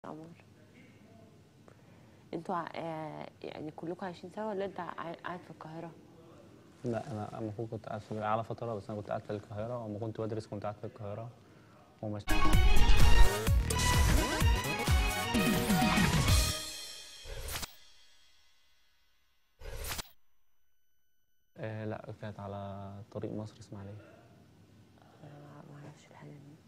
عمر انتوا ع- آه، يعني كلكم عايشين سوا ولا انت ع- قاعد في القاهره لا انا المفروض كنت قاعد في على فتره بس انا كنت قاعد في القاهره وما كنت بدرس كنت قاعد في القاهره ومش آه لا كانت على طريق مصر اسماعيليه انا ما اعرفش الحاجه دي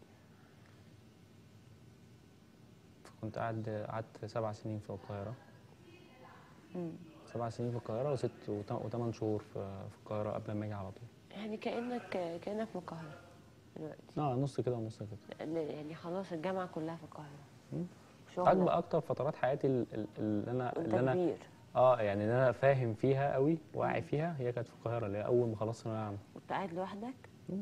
كنت قاعد قعدت سبع سنين في القاهره مم. سبع سنين في القاهره وست وت- وثمان شهور في في القاهره قبل ما اجي على طول يعني كانك كانك في القاهره دلوقتي اه نص كده ونص كده لأن يعني خلاص الجامعه كلها في القاهره مم. شغل اكبر اكتر فترات حياتي ال- ال- اللي انا وانت اللي انا كبير اه يعني اللي انا فاهم فيها قوي واعي فيها هي كانت في القاهره اللي هي اول ما خلصت ثانويه عامه كنت قاعد لوحدك مم.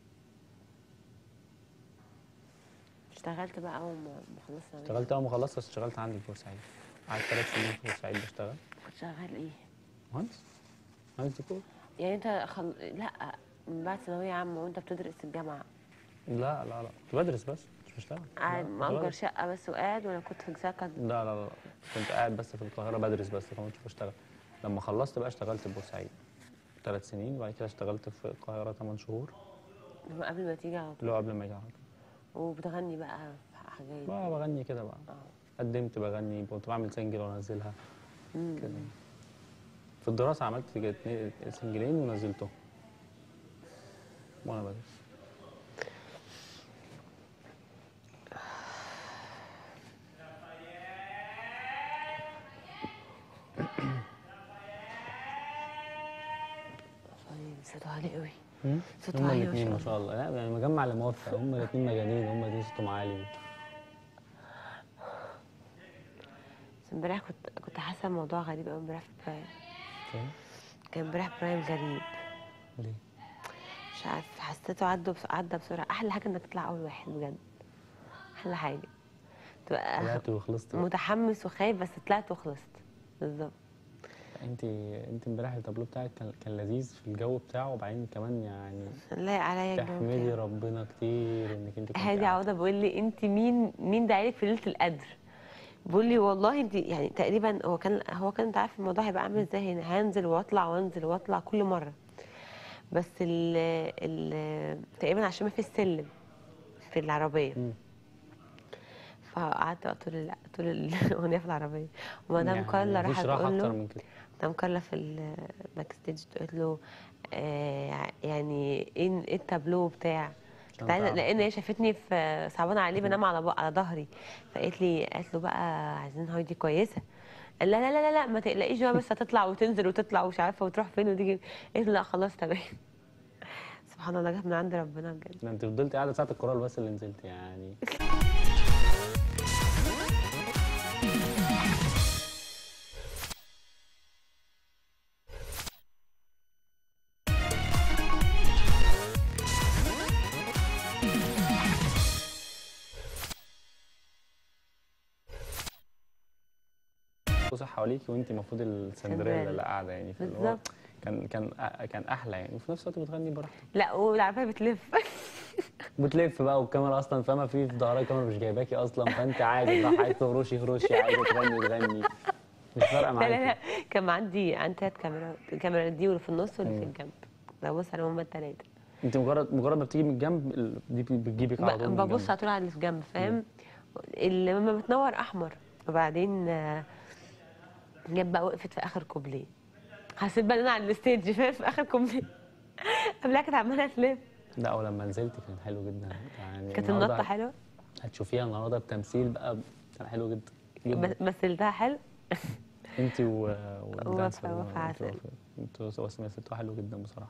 اشتغلت بقى اول ما ما خلصت ثانوية اشتغلت اول ما خلصت بس اشتغلت عندي في بورسعيد قعدت ثلاث سنين في بورسعيد بشتغل كنت شغال ايه مهندس مهندس ديكور يعني انت خل... لا من بعد ثانويه عامه وانت بتدرس الجامعه لا لا لا كنت بدرس بس مش بشتغل قاعد لا، كنت مأجر بدرس. شقه بس وقاعد ولا كنت في سكن لا لا لا كنت قاعد بس في القاهره بدرس بس ما كنتش بشتغل لما خلصت بقى اشتغلت في بورسعيد ثلاث سنين وبعد كده اشتغلت في القاهره ثمان شهور لما قبل ما تيجي على طول اللي هو قبل ما اجي على طول وبتغني بقى في حاجات بقى بغني كده بقى اه قدمت بغني كنت بعمل سنجل وانزلها مم. كده في الدراسة عملت اتنين- سنجلين ونزلتهم وانا بدرس طيب صوته عالي قوي هم صوته هما عالي ما الاثنين شاء ما شاء الله لا يعني مجمع اللي موفق هما الاثنين مجانين هما الاثنين صوتهم عالي بس امبارح كنت كنت حاسه الموضوع غريب قوي امبارح في برايم فاهم كان امبارح برايم غريب ليه؟ مش عارف حسيته عدى بس... عدى بسرعه احلى حاجه انك تطلع اول واحد بجد احلى حاجه تبقى طلعت وخلصت بقى. متحمس وخايف بس طلعت وخلصت بالظبط انت انت امبارح التابلو بتاعك كان كان لذيذ في الجو بتاعه وبعدين كمان يعني لايق عليا الجو تحمدي بتاعي. ربنا كتير انك انت كنت هادي قاعدة. عوضه بيقول لي انت مين مين داعيلك في ليله القدر بيقول لي والله انت يعني تقريبا هو كان هو كان انت عارف الموضوع هيبقى عامل ازاي هنا هنزل واطلع وانزل واطلع كل مره بس ال ال تقريبا عشان ما في السلم في العربيه مم. فقعدت بقى طول ال- طول الاغنيه في العربيه ومدام يعني كارلا مفيش راحت راحة تقول اكتر له من كده مدام كارلا في الباك ستيج قالت له آه يعني ايه ايه التابلو بتاع كنت عشان عايزه تعرف. لان هي شافتني في صعبانه عليه بنام على بق- على ظهري فقالت لي قالت له بقى عايزين هايدي كويسه قال لا لا لا لا, لا ما تقلقيش بقى بس هتطلع وتنزل وتطلع ومش عارفه وتروح فين وتيجي قالت له لا خلاص تمام سبحان الله جت من عند ربنا بجد ده انت فضلت قاعده ساعه القرار بس اللي نزلت يعني بص حواليكي وانت المفروض السندريلا سندريلا. اللي قاعده يعني فاللي هو بالظبط كان كان كان احلى يعني وفي نفس الوقت بتغني براحتك لا والعربيه بتلف بتلف بقى والكاميرا اصلا فاهمه في في ظهرها كاميرا مش جايباكي اصلا فانت عادي بقى عايز تهرشي هرشي عايزه تغني تغني مش فارقه لا لا لا معاكي كان عندي عندي ثلاث كاميرات الكاميرا دي واللي في النص واللي في مم. الجنب ببص عليهم هما الثلاثه انت مجرد مجرد ما بتيجي من الجنب ال- دي بتجيبك على طول من ببص الجنب. على طول على اللي في جنب فاهم اللي لما بتنور احمر وبعدين آه، جت بقى وقفت في اخر كوبليه حسيت بقى ان انا على الستيج فاهم في اخر كوبليه قبلها كانت عماله تلف لا ولما نزلت كان حلو جدا يعني كانت النهاردة النطه حلوه هتشوفيها النهارده بتمثيل بقى كان حلو جدا جدا بس- مثلتها حلو انت و والدانسر وفا- وفا انتوا- عسل. انتوا سوا مثلتوها حلو جدا بصراحه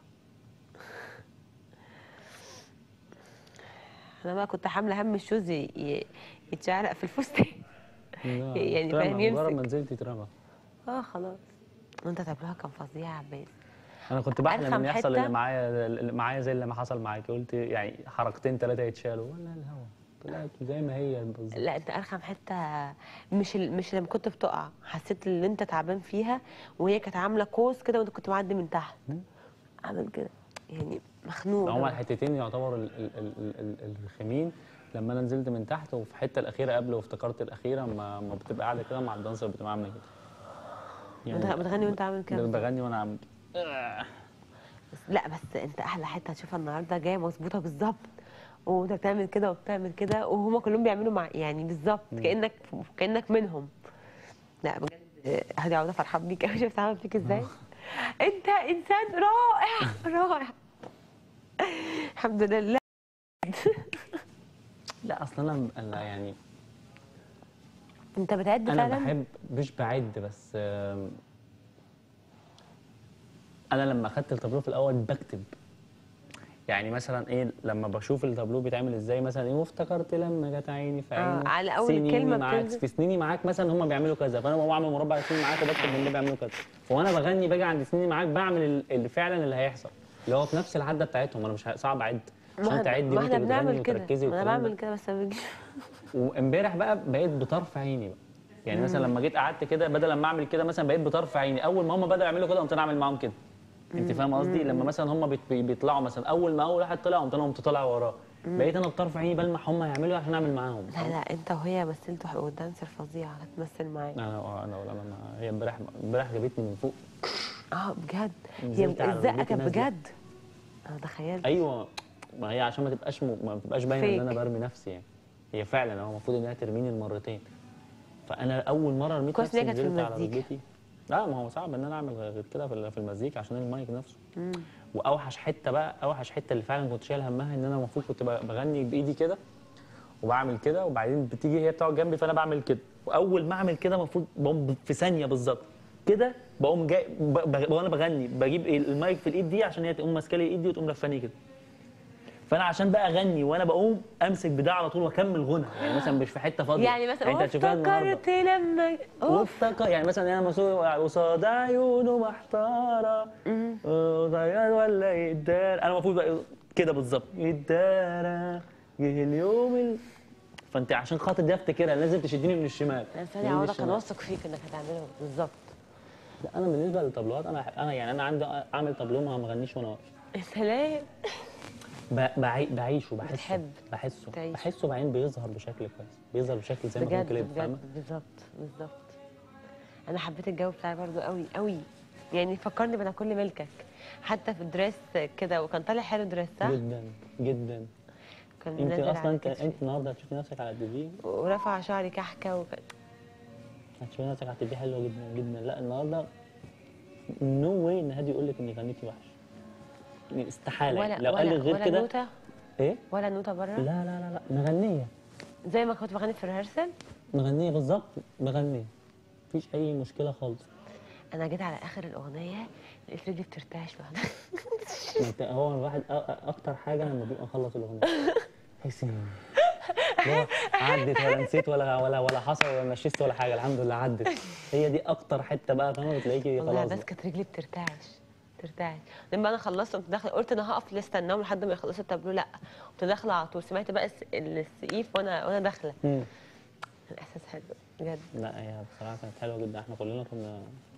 انا بقى كنت حامله هم الشوز ي- ي- يتشعرق في الفستان لا، يعني اترمى، فاهم مجرد يمسك. ما نزلت اترمى اه خلاص وانت تابلوها كان فظيع يا عباس انا كنت بحلم أرخم ان يحصل حتة- اللي معايا اللي معايا زي اللي ما حصل معاكي قلت يعني حركتين ثلاثه يتشالوا ولا الهوا طلعت زي ما هي بالظبط لا انت ارخم حته مش ال... مش لما كنت بتقع حسيت ان انت تعبان فيها وهي كانت عامله قوس كده وانت كنت معدي من تحت مم. عامل كده يعني مخنوق هما جوه. الحتتين يعتبروا ال- ال- ال- ال- ال- الرخمين لما انا نزلت من تحت وفي الحته الاخيره قبل وافتكرت الاخيره ما, ما بتبقى قاعده كده مع الدانسر بتبقى عامله كده بتغ- بتغني وانت عامل كده بغني وانا عامل بس لا بس انت احلى حته هتشوفها النهارده جايه مظبوطه بالظبط وانت بتعمل كده وبتعمل كده وهما كلهم بيعملوا مع يعني بالظبط كانك كانك منهم لا بجد آه، هادي عوضه فرحان بيك قوي شفت عمل فيك ازاي انت انسان رائع رائع الحمد لله لا اصل انا انا يعني انت بتعد انا فعلا بحب مش بعد بس آم، انا لما اخدت التابلو في الاول بكتب يعني مثلا ايه لما بشوف التابلو بيتعمل ازاي مثلا ايه وافتكرت لما جت عيني في آه، عيني على أول سنيني كلمة معاك بتنزل. في سنيني معاك مثلا هم بيعملوا كذا فانا بقوم اعمل مربع سنيني معاك وبكتب ان بيعملوا كذا وانا بغني باجي عند سنيني معاك بعمل ال- اللي فعلا اللي هيحصل اللي هو في نفس العده بتاعتهم انا مش ه- صعب اعد ما عشان احنا- تعدي ما وانت احنا بتغني بنعمل كده وتركزي ما انا والكلام ده. بعمل كده بس ما بيجيش وامبارح بقى بقيت بطرف عيني بقى يعني مثلا لما جيت قعدت كده بدل لما اعمل كده مثلا بقيت بطرف عيني اول ما هم بداوا يعملوا كده قمت انا اعمل معاهم كده انت فاهم قصدي لما مثلا هم بيت- بي- بيطلعوا مثلا اول ما اول واحد طلع قمت انا قمت طالع وراه بقيت انا بطرف عيني بلمح هم هيعملوا إيه عشان اعمل معاهم لا لا انت وهي مثلتوا والدانسر فظيعه هتمثل معاك انا انا ولا انا هي امبارح امبارح جابتني من فوق اه بجد هي نزلت على الزقه ركبتي كانت نازلة. بجد انا تخيلت ايوه ما هي عشان ما تبقاش م... ما تبقاش باينه ان Fake. انا برمي نفسي يعني هي فعلا هو المفروض انها ترميني المرتين فانا اول مره رميت كويس نفسي إن هي كانت في نزلت على المزيكا. ركبتي لا ما هو صعب ان انا اعمل غير كده في ال- في المزيكا عشان المايك نفسه واوحش حته بقى اوحش حته اللي فعلا كنت شايل همها ان انا المفروض كنت ب- بغني بايدي كده وبعمل كده وبعدين بتيجي هي بتقعد جنبي فانا بعمل كده واول ما اعمل كده المفروض بقوم في ثانيه بالظبط كده بقوم جاي ب- ب- وانا بغني بجيب المايك في الايد دي عشان هي تقوم ماسكه لي ايدي وتقوم لفاني كده فانا عشان بقى اغني وانا بقوم امسك بده على طول واكمل غنى يعني مثلا مش في حته فاضيه يعني مثلا انت هتشوفها النهارده افتكرت لما اوف وافتكر يعني مثلا انا مسؤول قصاد عيونه محتاره وضيع ولا يدار انا المفروض بقى كده بالظبط يدار جه اليوم ال... فانت عشان خاطر دي افتكرها لازم تشدني من الشمال الانسان من عوضه كان الشمال. واثق فيك انك هتعمله بالظبط لا انا بالنسبه للطابلوهات انا انا يعني انا عندي اعمل طابلوه ما ما اغنيش وانا واقف يا سلام ب- بعي- بعيشه بحسه بتحب بحسه تعيش. بحسه بعدين بيظهر بشكل كويس بيظهر بشكل زي ما هو بجد كليب بجد فاهمه بالظبط بالظبط انا حبيت الجو بتاعي برضو قوي قوي يعني فكرني بأنا كل ملكك حتى في الدريس كده وكان طالع حلو دريس صح؟ جدا جدا كان انت نازل على اصلا انت كتفي. انت النهارده هتشوفي نفسك على الدي في ورفع شعري كحكه وك... هتشوفي نفسك على التي في حلوه جدا جدا لا النهارده نو واي ان هادي يقول لك اني غنيتي وحش يعني استحاله ولا يعني. لو قال لك ولا غير ولا كده نوته ايه ولا نوته بره لا لا لا لا مغنيه زي ما كنت بغني في الريهرسل مغنيه بالظبط مغنيه مفيش اي مشكله خالص انا جيت على اخر الاغنيه لقيت رجلي بترتعش لوحدها ما انت هو الواحد أ- أ- اكتر حاجه لما بيبقى خلص الاغنيه تحس ان هو عدت ولا نسيت ولا ولا ولا حصل ولا نشست ولا حاجه الحمد لله عدت هي دي اكتر حته بقى فاهمه بتلاقيكي والله خلاص بس بقى. كانت رجلي بترتعش ترتعش لما انا خلصت قمت داخله قلت انا هقف استناهم لحد ما يخلصوا التابلو لا قمت داخله على طول سمعت بقى الس- السقيف وانا وانا داخله مم. الاحساس حلو بجد لا هي بصراحه كانت حلوه جدا احنا كلنا كنا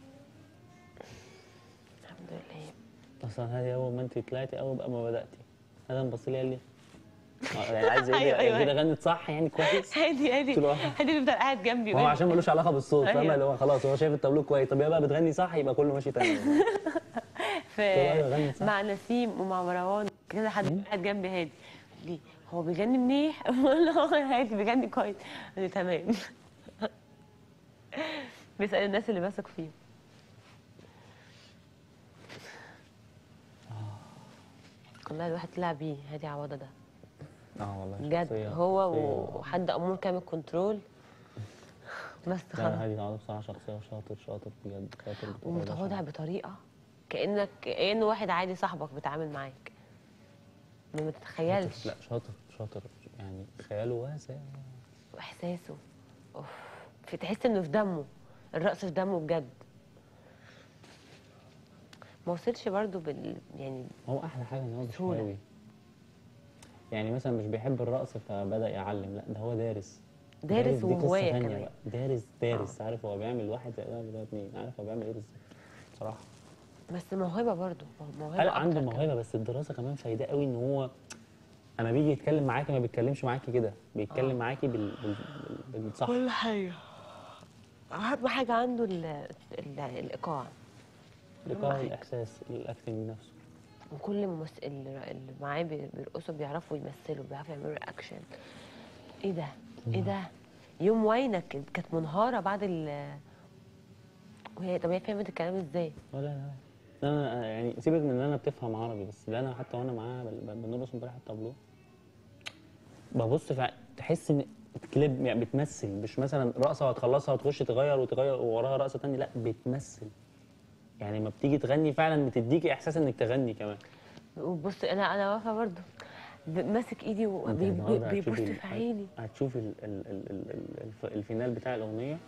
الحمد لله اصلا هذه اول ما انت طلعتي اول بقى ما بداتي هذا بص لي قال لي آه، يعني عايز يقول أيوة، لي أيوة. كده غنت صح يعني كويس هادي هادي قلت له آه. هادي بيفضل قاعد جنبي هو ويقول عشان ملوش علاقه بالصوت فاهمه أيوة. اللي هو خلاص هو شايف التابلو كويس طب هي بقى بتغني صح يبقى كله ماشي تمام في أيوة، غني صح. مع نسيم ومع مروان كده حد قاعد جنبي هادي قال لي هو بيغني منيح بقول له اه هادي بيغني كويس قال لي تمام بيسأل الناس اللي بثق فيهم والله الواحد طلع بيه هادي عوضة ده اه والله بجد شخصية- هو شخصية- وحد امور كامل كنترول بس لا خلاص هادي عوض بصراحه شخصيه شاطر شاطر بجد شاطر بطريقة ومتواضع بشعة. بطريقه كانك كانه واحد عادي صاحبك بيتعامل معاك ما تتخيلش لا شاطر شاطر يعني خياله واسع واحساسه اوف في تحس انه في دمه الرقص في دمه بجد ما وصلش برضو بال يعني هو احلى حاجه ان هو بسهولة. بشاوي يعني مثلا مش بيحب الرقص فبدا يعلم لا ده هو دارس دارس دي قصة وهواية تانية كمان. بقى. دارس دارس عارف هو بيعمل واحد زائد واحد بيساوي اتنين عارف هو بيعمل ايه بالظبط بصراحه بس موهبه برضو موهبه لا عنده أكتر كمان. موهبه بس الدراسه كمان فايده قوي ان هو انا بيجي يتكلم معاكي ما بيتكلمش معاكي كده بيتكلم معاكي بال... بال... بال... بالصح كل حاجه اهم حاجه عنده ال ال الايقاع الايقاع حاجة. الاحساس الاكتنج نفسه وكل ممثل اللي اللي معاه بي- بيرقصوا بيعرفوا يمثلوا بيعرفوا يعملوا رياكشن ايه ده ايه ده يوم وينك كانت كانت منهاره بعد ال وهي طب هي فهمت الكلام ازاي؟ لا لا لا انا يعني سيبك من ان انا بتفهم عربي بس لا انا حتى وانا معاها بل- بل- بنرقص امبارح التابلو ببص في ع- تحس ان كليب يعني بتمثل مش مثلا رقصه وتخلصها وتخش تغير وتغير ووراها رقصه تانية لا بتمثل يعني لما بتيجي تغني فعلا بتديكي احساس انك تغني كمان وبص انا انا واقفه برضه ب- ماسك ايدي انت النهارده وبيبص هتشوفي في عيني هتشوفي ال- ال- ال- ال- ال- الف- الفينال بتاع الاغنيه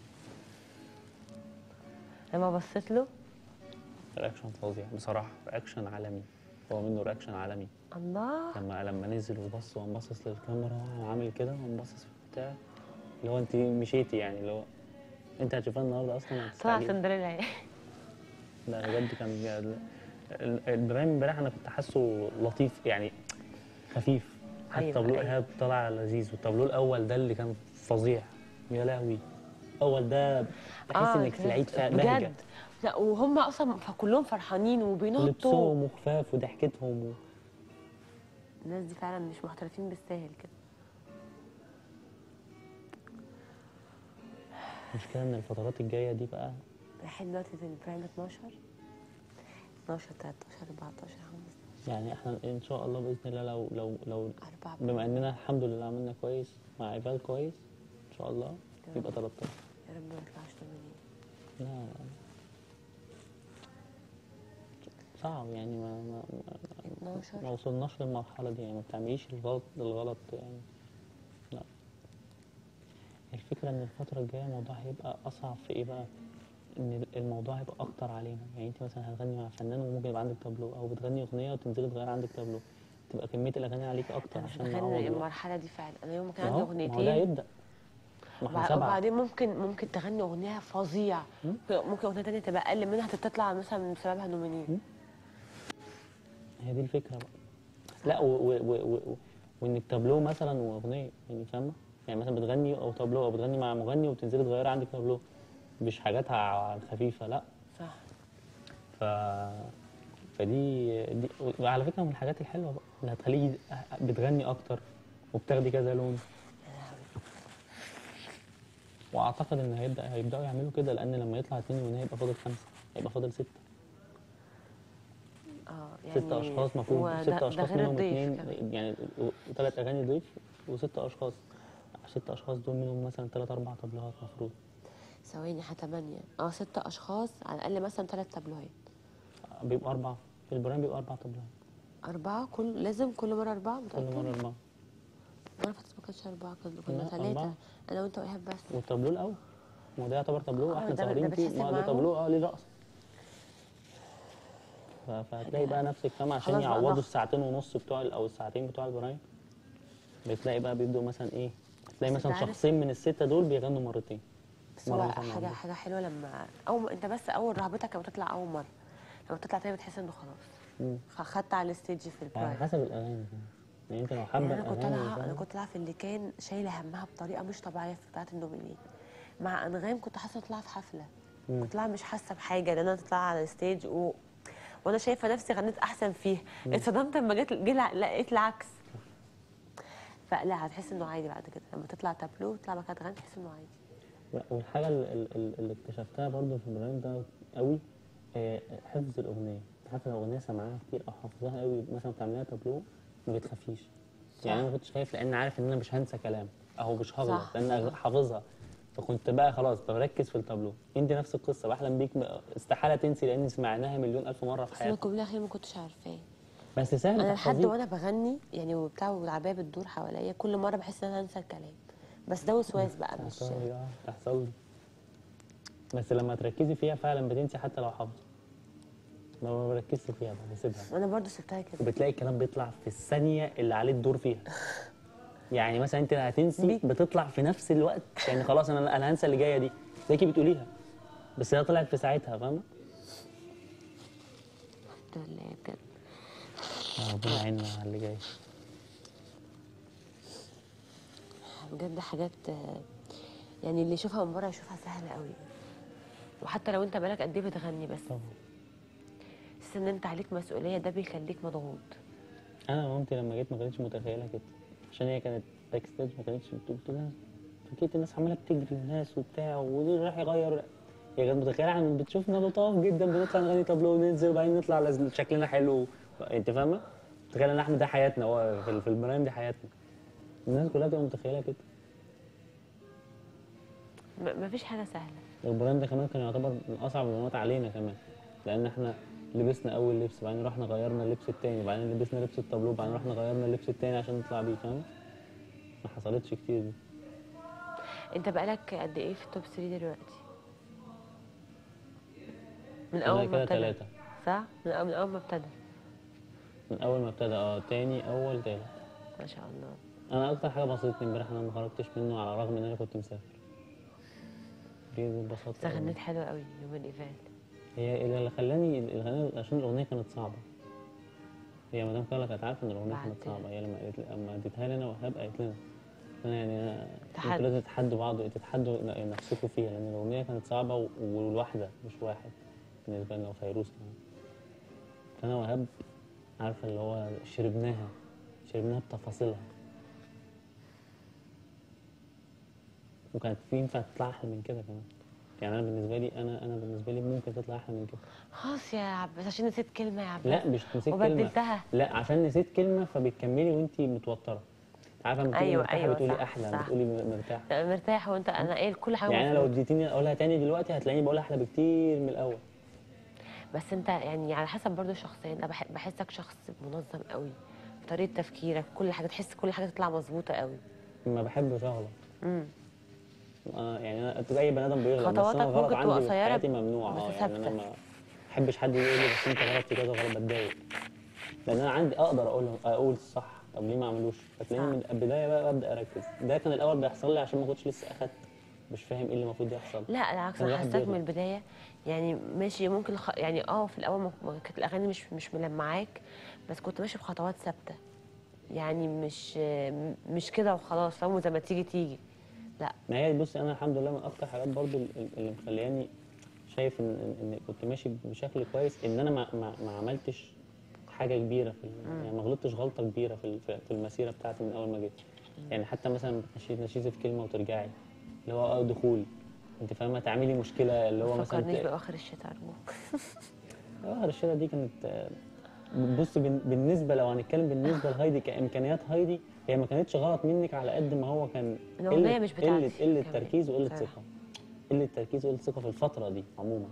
لما بصيت له رياكشن فظيع بصراحه رياكشن عالمي هو منه رياكشن عالمي الله لما لما نزل وبص وقام باصص للكاميرا وعامل كده وقام باصص في البتاع اللي هو انت مشيتي يعني اللي هو انت هتشوفها النهارده اصلا طلع هتستعجبي. سندريلا لا بجد كان ال- ال- البرايم امبارح انا كنت حاسه لطيف يعني خفيف حتى أيوة، التابلو أيوة. ايهاب طلع لذيذ والتابلو الاول ده اللي كان فظيع يا لهوي الاول ده تحس انك في العيد فا- بهجه بجد لا وهم اصلا كلهم فرحانين وبينطوا لبسهم وخفاف وضحكتهم و... الناس دي فعلا مش محترفين بالساهل كده المشكله ان الفترات الجايه دي بقى لحد دلوقتي في البرايم 12 12 13 14 15 يعني احنا ان شاء الله باذن الله لو لو لو 4 بما اننا الحمد لله عملنا كويس مع عباد كويس ان شاء الله يبقى 13 يا رب ما يطلعش 80 لا صعب يعني ما ما, ما, 12 ما وصلناش للمرحله دي يعني ما بتعمليش الغلط الغلط يعني لا الفكره ان الفتره الجايه الموضوع هيبقى اصعب في ايه بقى ان الموضوع هيبقى اكتر علينا يعني انت مثلا هتغني مع فنان وممكن يبقى عندك تابلو او بتغني اغنيه وتنزلي تغير عندك تابلو تبقى كميه الاغاني عليك اكتر انا مش عشان نعوض متخيل الوقت. المرحله دي فعلا انا يوم ما كان ما عندي هو- ما هو ده اغنيتين هيبدا ما احنا وبع- سبعه وبعدين ممكن ممكن تغني اغنيه فظيع ممكن اغنيه تانية تبقى اقل منها تطلع مثلا بسببها نومينين هي دي الفكره بقى لا و و و و و وانك تابلو مثلا واغنيه يعني فاهمه يعني مثلا بتغني او تابلو او بتغني مع مغني وتنزلي تغيري عندك تابلو مش حاجات ع- خفيفه لا صح ف فدي دي وعلى فكره من الحاجات الحلوه بقى اللي هتخليكي بتغني اكتر وبتاخدي كذا لون واعتقد ان هيبدا هيبداوا يعملوا كده لان لما يطلع اتنين اغنيه يبقى فاضل خمسه هيبقى فاضل سته اه يعني ست اشخاص المفروض وده- ست ده اشخاص غير منهم الضيف اثنين كمان. يعني ثلاث اغاني ضيف وست اشخاص ست اشخاص دول منهم مثلا ثلاث اربع طبلات المفروض ثواني احنا ثمانية اه ست اشخاص على الاقل مثلا ثلاث تابلوهات بيبقوا اربعه في البرايم بيبقوا اربع طبلات أربعة كل لازم كل مرة أربعة كل متأكد؟ مره اربعه مرة فاتت ما كانش أربعة كنا كنا لا، ثلاثة أربعة. أنا وأنت وإيهاب بس والتابلو الاول ما هو ده يعتبر تابلو آه، احنا ده- ده سهرين فيه بتحسب ما هو ده معاهم؟ تابلو اه ليه رقص ف- فهتلاقي بقى نفسك فاهمه عشان خلاص بقى يعوضوا ضغط. الساعتين ونص بتوع ال- او الساعتين بتوع البرايم بتلاقي بقى بيبدوا مثلا ايه تلاقي بس مثلا أنت عارف- شخصين من السته دول بيغنوا مرتين بس مرة هو مثلاً حاجة عندك. حاجة حلوة لما أول ما أنت بس أول رهبتك لما تطلع أول مرة لما تطلع تاني بتحس إنه خلاص مم. خدت على الستيج في على البرايم حسب الاغاني يعني انت لو حابه يعني انا كنت الاغاني طالعه انا فاهمة؟ كنت طالعه في اللي كان شايله همها بطريقه مش طبيعيه في بتاعه النومينين مع انغام كنت حاسه طالعه في حفله مم. كنت طالعه مش حاسه بحاجه لان انا طالعه على الستيج و... وانا شايفه نفسي غنيت احسن فيها اتصدمت لما جيت جي الع- لقيت العكس فلا هتحس انه عادي بعد كده لما تطلع تابلو وتطلع بعد كده تغني تحس انه عادي لا والحاجه ال- ال- ال- اللي اكتشفتها برضو في البرايم ده قوي آه، حفظ الاغنيه حافظ الاغنيه سمعها كتير او حافظاها قوي مثلا بتعمليها تابلو ما بتخافيش يعني انا ما كنتش خايف لان عارف ان انا مش هنسى كلام او مش هغلط صح. لان أنا حافظها فكنت بقى خلاص بركز في التابلو انت نفس القصه بحلم بيك م- استحاله تنسي لان سمعناها مليون الف مره في بس انا حياتك الجمله الاخيره ما كنتش عارفاه بس سهل انا لحد تحفظيه. وانا بغني يعني وبتاع والعبايه بتدور حواليا كل مره بحس ان انا هنسى الكلام بس ده وسواس بقى مش تحصل لي اه تحصل لي بس لما تركزي فيها فعلا بتنسي حتى لو حافظه ما ما بركزش فيها بقى بسيبها انا برضو سبتها كده وبتلاقي الكلام بيطلع في الثانيه اللي عليه الدور فيها يعني مثلا انت هتنسي بيك. بتطلع في نفس الوقت يعني خلاص انا انا هنسى اللي جايه دي تلاقيكي بتقوليها بس هي طلعت في ساعتها فاهمه الحمد لله بجد آه، ربنا يعيننا على اللي جاي بجد حاجات آه، يعني اللي يشوفها من بره يشوفها سهله قوي وحتى لو انت بالك قد ايه بتغني بس طبعا بس ان انت عليك مسؤوليه ده بيخليك مضغوط انا مامتي لما جيت ما كانتش متخيله كده عشان هي كانت باك ستيج ما كانتش بتقول لها اكيد الناس عماله بتجري وناس وبتاع ودول راح يغير هي كانت متخيله عن بتشوفنا لطاف جدا بنطلع نغني طابلو وننزل وبعدين نطلع لازم شكلنا حلو انت فاهمه؟ متخيله ان احنا ده حياتنا هو في في البرايم دي حياتنا الناس كلها بتبقى متخيله كده م- مفيش حاجه سهله البرايم ده كمان كان يعتبر من اصعب البرامات علينا كمان لان احنا لبسنا اول لبس بعدين رحنا غيرنا اللبس التاني بعدين لبسنا لبس الطابلو بعدين رحنا غيرنا اللبس التاني عشان نطلع بيه فاهم ما حصلتش كتير دي انت بقالك قد ايه في التوب 3 دلوقتي من أنا اول ما كده ابتدى تلاتة صح من اول من اول ما ابتدى من اول ما ابتدى اه تاني اول تالت ما شاء الله انا اكتر حاجه بسطتني امبارح انا ما خرجتش منه على الرغم ان انا كنت مسافر دي اتبسطت بس أوي. غنيت حلو قوي يوم الايفنت هي اللي خلاني الغناء عشان الاغنيه كانت صعبه هي مدام كارلا كانت عارفه ان الاغنيه كانت بعد- صعبه هي لما قالت لي اما اديتها لي انا وهاب قالت لنا انا يعني أنا- تحدي. انتوا لازم تتحدوا بعض تتحدوا ن- نفسكم فيها لان الاغنيه كانت صعبه و- والواحده مش واحد بالنسبه لنا وفيروز كمان فانا وهاب عارفه اللي هو شربناها شربناها بتفاصيلها وكانت في ينفع تطلع احلى من كده كمان يعني انا بالنسبه لي انا انا بالنسبه لي ممكن تطلع احلى من كده خلاص يا عباس عشان نسيت كلمه يا عباس لا مش نسيت كلمه وبدلتها لا عشان نسيت كلمه فبتكملي وانت متوتره عارفه لما تقولي أيوة، مرتاحه أيوة، بتقولي صح، احلى صح. بتقولي مرتاح لا، مرتاح وانت انا قايل كل حاجه يعني انا لو مظبوط. اديتيني اقولها تاني دلوقتي هتلاقيني بقولها احلى بكتير من الاول بس انت يعني على حسب برضو الشخصيه انا بح- بحسك شخص منظم قوي في طريقه تفكيرك كل حاجه تحس كل حاجه تطلع مظبوطه قوي ما بحبش اغلط امم أنا يعني انا اي بني ادم بيغلط بس خطواتك انا الغلط ممكن تبقى عندي في قصيرة حياتي ممنوع بس اه يعني انا ثابتة. ما بحبش حد يقول لي بس انت غلط في كذا غلط بتضايق لان انا عندي اقدر اقول اقول الصح طب ليه ما اعملوش فتلاقيني من البدايه بقى ببدا اركز ده كان الاول بيحصل لي عشان ما كنتش لسه اخدت مش فاهم ايه اللي المفروض يحصل لا بالعكس كان انا الواحد حسيتك من بيغلط. البدايه يعني ماشي ممكن خ... يعني اه في الاول ما- ما كانت الاغاني مش مش ملمعاك بس كنت ماشي بخطوات ثابته يعني مش مش كده وخلاص فاهم زي ما تيجي تيجي لا ما هي بص انا الحمد لله من اكتر حاجات برضو ال- اللي مخلياني شايف ان ان إن كنت ماشي بشكل كويس ان انا ما ما, ما عملتش حاجه كبيره في ال- يعني ما غلطتش غلطه كبيره في ال- في في المسيره بتاعتي من اول ما جيت يعني حتى مثلا نشيز نشيز في كلمه وترجعي اللي هو اه دخول انت فاهمه تعملي مشكله اللي هو ما مثلا تفكرنيش ت- باخر الشتاء ارجوك اه الرشاده دي كانت آه، بص بن- بالنسبه لو هنتكلم بالنسبه لهايدي كامكانيات هايدي هي ما كانتش غلط منك على قد ما هو كان الأغنية قلة- مش قله بتاعتي قله كمان. تركيز وقله بصراحة. ثقه قله تركيز وقله ثقه في الفتره دي عموما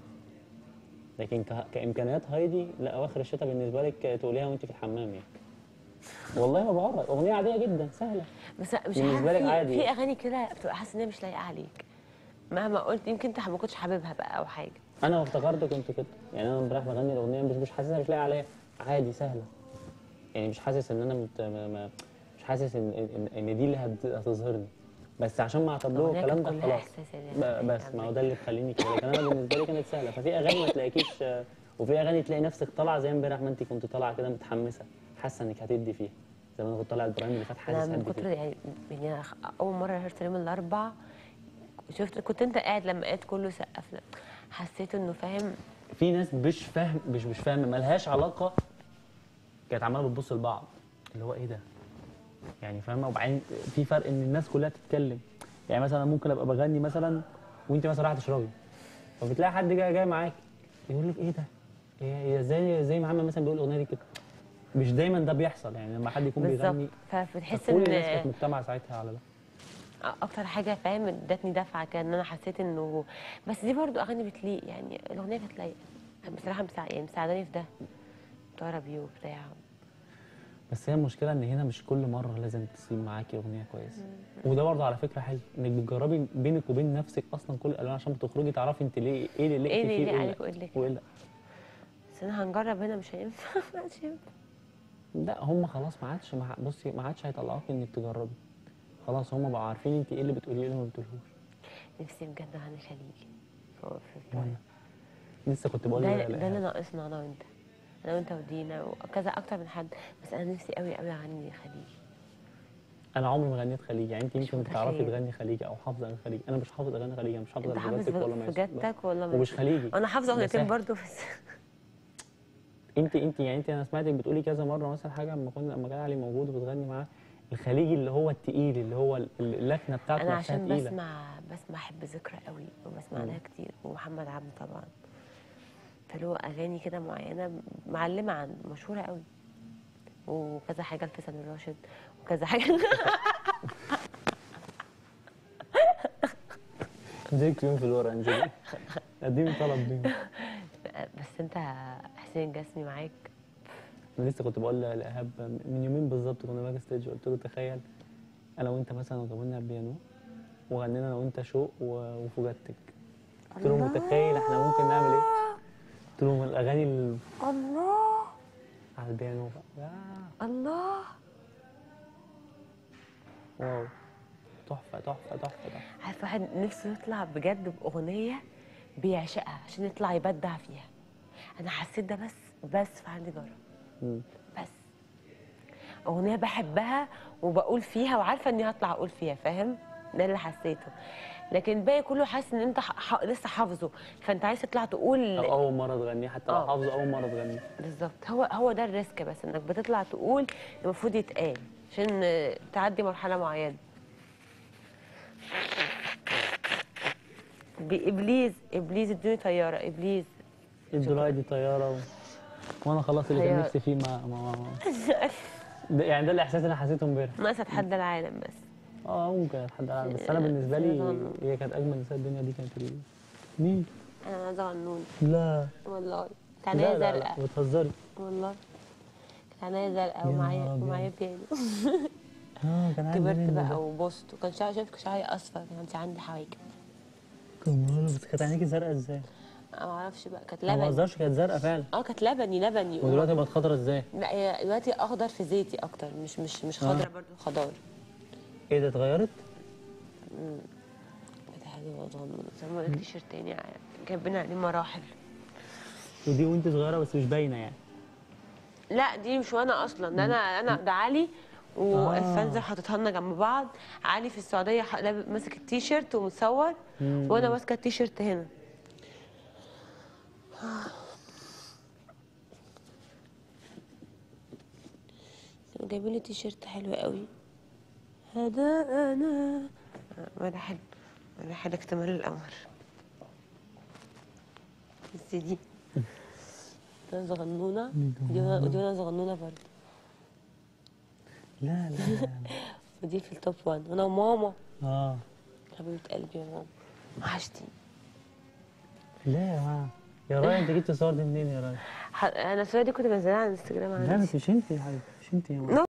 لكن ك- كامكانيات هايدي لا اواخر الشتاء بالنسبه لك تقوليها وانت في الحمام يعني والله ما بعرف اغنيه عاديه جدا سهله بس مش بالنسبة عارف لك في, عادي. في اغاني كده بتبقى حاسس ان هي مش لايقه عليك مهما قلت يمكن انت ما كنتش حاببها بقى او حاجه انا افتكرت كنت كده يعني انا امبارح بغني الاغنيه مش مش حاسسها مش لاقي عليا عادي سهله يعني مش حاسس ان انا مت... ما... ما... مش حاسس ان ان, إن دي اللي هت... هتظهرني بس عشان مع طابلو الأغنية الكلام كانت ده كلها خلاص إحساس يعني ب... يعني بس ما هو عندك. ده اللي مخليني كده لكن انا بالنسبه لي كانت سهله ففي اغاني ما تلاقيكيش وفي اغاني تلاقي نفسك طالعه زي امبارح ما انت كنت طالعه كده متحمسه حاسه انك هتدي فيها زي ما انا كنت طالع البرايم اللي فات انا حاسس من هدي كتر فيه يعني يعني أنا اول مره رحت يوم الاربع شفت كنت انت قاعد لما قاعد كله سقف لك حسيت انه فاهم في ناس مش فاهم مش مش فاهمه ملهاش علاقه كانت عماله بتبص لبعض اللي هو ايه ده يعني فاهمه وبعدين في فرق ان الناس كلها تتكلم يعني مثلا ممكن ابقى بغني مثلا وانت مثلا رايحه تشربي فبتلاقي حد جاي جاي معاك يقول لك ايه ده هي هي زي زي محمد مثلا بيقول الاغنيه دي كده مش دايما ده بيحصل يعني لما حد يكون بيغني بالظبط فبتحس كل الناس كانت ان مجتمع ساعتها على ده اكتر حاجه فاهم ادتني دفعه كده ان انا حسيت انه بس دي برضو اغاني بتليق يعني الاغنيه كانت لايقه بصراحه مساع... يعني مساعداني في ده طاره بيو بتاع بس هي المشكله ان هنا مش كل مره لازم تصيب معاكي اغنيه كويسه وده برضه على فكره حلو انك بتجربي بينك وبين نفسك اصلا كل الالوان عشان بتخرجي تعرفي انت ليه ايه اللي لقيتي ايه اللي فيه يليق وإيه عليك لا. وايه اللي وايه لا بس انا هنجرب هنا مش هينفع مش هينفع لا هم خلاص ما عادش ما ع- بصي ما عادش هيطلعوك انك تجربي خلاص هم بقوا عارفين انت ايه اللي بتقوليه وايه اللي ما بتقولهوش نفسي بجد اغني خليجي فوق في وأنا البرايم. لسه كنت بقول ده, لها ده اللي ناقصنا انا وانت انا وانت ودينا وكذا اكتر من حد بس انا نفسي قوي قوي اغني خليجي انا عمري ما غنيت خليجي يعني انت يمكن متخيل. بتعرفي تغني خليجي او حافظه اغاني خليجي انا مش حافظ اغاني خليجي انا مش حافظ انت حافظ بجدك ولا في مايسترو. جدك ولا ومش خليجي انا حافظه ده اغنيتين سهل. برضو بس انت انت يعني انت انا سمعتك بتقولي كذا مره مثلا حاجه لما كنا لما كان علي موجود وبتغني معاه الخليجي اللي هو التقيل اللي هو ال- اللكنه بتاعته انا نفسها عشان تقيله بسمع بسمع احب ذكرى قوي وبسمع مم. لها كتير ومحمد عبد طبعا فله اغاني كده معينه معلمه عن مشهوره قوي وكذا حاجه لفيصل الراشد وكذا حاجه ديك يوم في الورقه انزلي قديم طلب بيه بس انت حسين الجسمي معاك انا لسه كنت بقول لايهاب من يومين بالظبط كنا باك ستيج قلت له تخيل انا وانت مثلا وجابوا بيانو وغنينا انا وانت شوق و- وفوجاتك قلت له متخيل احنا ممكن نعمل ايه؟ قلت له من الاغاني ال- الله على البيانو بقى آه، الله واو تحفه تحفه تحفه تحفه عارف واحد نفسه يطلع بجد باغنيه بيعشقها عشان يطلع يبدع فيها انا حسيت ده بس بس في عندي جرى مم. بس اغنيه بحبها وبقول فيها وعارفه اني هطلع اقول فيها فاهم ده اللي حسيته لكن الباقي كله حاسس ان انت ح... ح... لسه حافظه فانت عايز تطلع تقول او اول مره تغنيه حتى لو آه. حافظه اول مره تغنيه بالظبط هو هو ده الريسك بس انك بتطلع تقول المفروض يتقال عشان آه، تعدي مرحله معينه بابليس ابليس ادوني طياره ابليس ادوا دي طياره و... وانا خلاص اللي كان طيارة. نفسي فيه ما, ما, ما... ده يعني ده الاحساس اللي انا حسيته امبارح ناقص اتحدى العالم بس اه ممكن اتحدى العالم بس انا بالنسبه لي هي كانت اجمل نساء الدنيا دي كانت ال... مين؟ انا عايزه غنون لا والله لا كان لا, زرقاء لا بتهزري والله كان عينيا زرقاء يا ومعايا أبيض. ومعايا بيانو اه كان عندي كبرت منه بقى ده. وبوست وكان شعري شايف شعري اصفر كان عندي حواجب كمان بس كانت عينيكي زرقاء ازاي؟ انا ما اعرفش بقى كانت ما لبني بهزرش كانت زرقاء فعلا اه كانت لبني لبني ودلوقتي بقت خضرا ازاي؟ لا هي دلوقتي اخضر في زيتي اكتر مش مش مش خضرا برضو خضار ايه ده اتغيرت؟ كانت حلوه صغنونه زي ما قلت تيشيرت تاني جايبين عليه مراحل ودي وانت صغيره بس مش باينه يعني لا دي مش وانا اصلا ده انا انا ده علي والفانزر حاططها لنا جنب بعض علي في السعوديه ح- لاب- ماسك التيشيرت ومتصور وانا ماسكه التيشيرت هنا كانوا جايبين لي تيشيرت حلو قوي هذا انا مراحل مراحل اكتمال القمر بس دي انا صغنونه ودي وانا ودي وأنا صغنونه برضه لا لا لا ودي في التوب 1 وانا وماما اه حبيبه قلبي يا ماما وحشتي لا يا جماعه يا راي انت جبت الصور دي منين يا راي؟ ح- انا الصوره دي كنت بنزلها على الانستجرام لا عندي بس مش انت يا حبيبي مش انت يا ماما